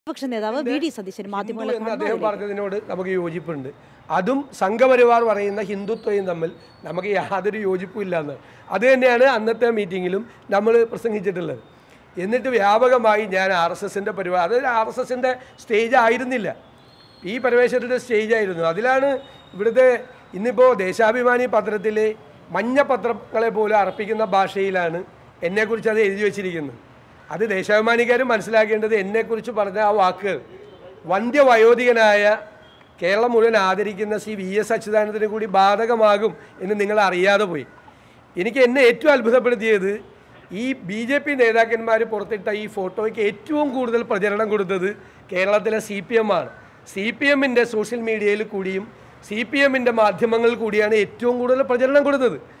പ്രതിപക്ഷ നേതാവ് V D Satheesan Hindu മാധ്യമങ്ങളെ എന്ന് അദ്ദേഹം കാണുമ്പോൾ പറഞ്ഞതിനോട് നമുക്ക് യോജിപ്പുണ്ട് അതും സംഘപരിവാർ പറയുന്ന ഹിന്ദുത്വയും തമ്മിൽ നമുക്ക് യാതൊരു യോജിപ്പും എന്ന് അത് തന്നെയാണ് അന്നത്തെ മീറ്റിങ്ങിലും നമ്മൾ പ്രസംഗിച്ചിട്ടുള്ളത് എന്നിട്ട് വ്യാപകമായി ഞാൻ ആർ എസ് എസിൻ്റെ പരിപാടി അതൊരു ആർ എസ് എസിൻ്റെ സ്റ്റേജ് ആയിരുന്നില്ല ഈ പരമേശ്വരൻ്റെ സ്റ്റേജ് ആയിരുന്നു അതിലാണ് ഇവിടുത്തെ ഇന്നിപ്പോൾ ദേശാഭിമാനി പത്രത്തിലെ മഞ്ഞ പത്രങ്ങളെ പോലും അർപ്പിക്കുന്ന ഭാഷയിലാണ് എന്നെക്കുറിച്ച് അത് എഴുതി വച്ചിരിക്കുന്നത് അത് ദേശാഭിമാനിക്കാരും മനസ്സിലാക്കേണ്ടത് എന്നെക്കുറിച്ച് പറഞ്ഞ ആ വാക്കുകൾ വന്ധ്യവയോധികനായ കേരളം മുഴുവൻ ആദരിക്കുന്ന ശ്രീ വി എസ് അച്യുതാനന്ദന് കൂടി ബാധകമാകും എന്ന് നിങ്ങൾ അറിയാതെ പോയി എനിക്ക് എന്നെ ഏറ്റവും അത്ഭുതപ്പെടുത്തിയത് ഈ ബി ജെ പി നേതാക്കന്മാർ പുറത്തിട്ട ഈ ഫോട്ടോയ്ക്ക് ഏറ്റവും കൂടുതൽ പ്രചരണം കൊടുത്തത് കേരളത്തിലെ സി പി എം ആണ് സി പി എമ്മിൻ്റെ സോഷ്യൽ മീഡിയയിൽ കൂടിയും സി പി എമ്മിൻ്റെ മാധ്യമങ്ങളിൽ കൂടിയാണ് ഏറ്റവും കൂടുതൽ പ്രചരണം കൊടുത്തത്